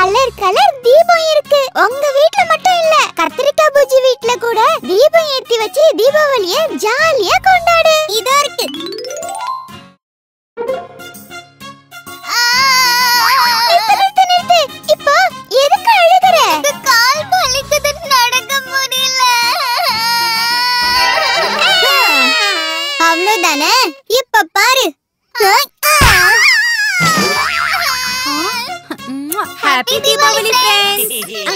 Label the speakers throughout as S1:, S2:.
S1: Colour colour தீபம் இருக்கு உங்க வீட்ல மட்டும் இல்ல கத்திரிக்காய் பூஜி வீட்ல கூட தீபம் ஏத்தி வச்சு தீபாவளிய ஜாலியா கொண்டாடு இதோ இருக்கு நிறுத்து, நிறுத்து, நிறுத்து. இப்போ எதுக்கு அழுகுற? கால் வலிக்குது, நடக்க முடியல. அவ்வளவுதானே இப்ப பாரு
S2: ஹாப்பி தீபாவளி ஃப்ரெண்ட்ஸ்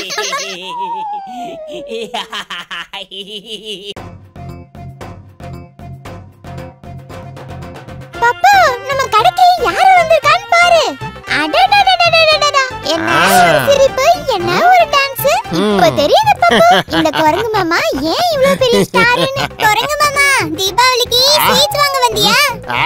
S1: பாப்பா நம்ம கடைக்கு யாரு வந்திருக்கான்னு பாரு அடடடடடடடடா. என்ன ஒரு சிரிப்பு என்ன ஒரு டான்ஸ் இப்ப தெரியுது பாப்பா இந்த குரங்கு மாமா ஏன் இவ்வளவு பெரிய ஸ்டார்னு குரங்கு மாமா தீபாவளிக்கு ஸ்வீட்ஸ் வாங்க வந்தியா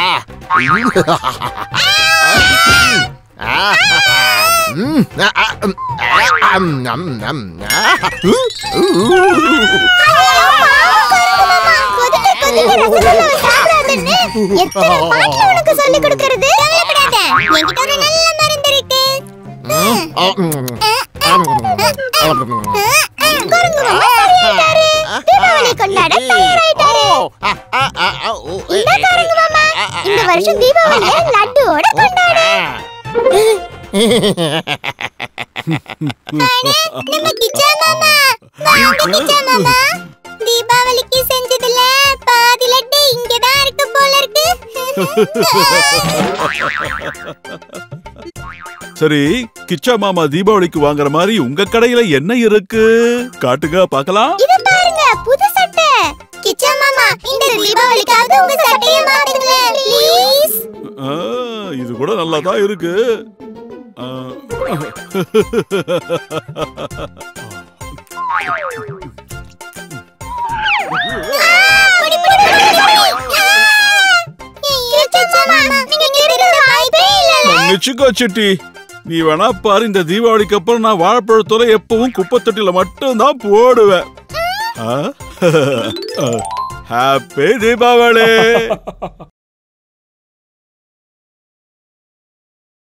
S1: கொதிக்க கொதிக்க ரசகுல்லாவை சாப்பிடாதன்னு எத்தனை பாட்டுல உனக்கு சொல்லி கொடுக்கறது கவலைப்படாத என்கிட்ட ஒரு நல்ல மருந்து இருக்கு குரங்கு மாமா சரியாயிட்டாரு தீபாவளி கொண்டாட தயாராயிட்டாரு இந்த குரங்கு மாமா இந்த வருஷம் தீபாவளிய லட்டுவோட கொண்டாடு நம்ம கிச்சா மாமா வாங்க கிச்சா மாமா தீபாவளிக்கு செஞ்சதுல பாதி லட்டு இங்கதான் இருக்கு போல இருக்கு
S3: சரி கிச்சா மாமா தீபாவளிக்கு வாங்குற மாதிரி உங்க கடையில என்ன இருக்கு காட்டுங்க பார்க்கலாம்
S1: இத பாருங்க புது சட்டை கிச்சா மாமா இந்த தீபாவளிக்காவது உங்க சட்டையை மாத்துங்களேன் ப்ளீஸ்
S3: ஆ, இது கூட நல்லா தான் இருக்கு ஆ, மன்னிச்சுக்கோ சிட்டி நீ வேணா பாரு இந்த தீபாவளிக்கு அப்புறம் நான் வாழைப்பழத்தோட எப்பவும் குப்பை தொட்டில மட்டும் தான் போடுவேன் ஹாப்பி தீபாவளி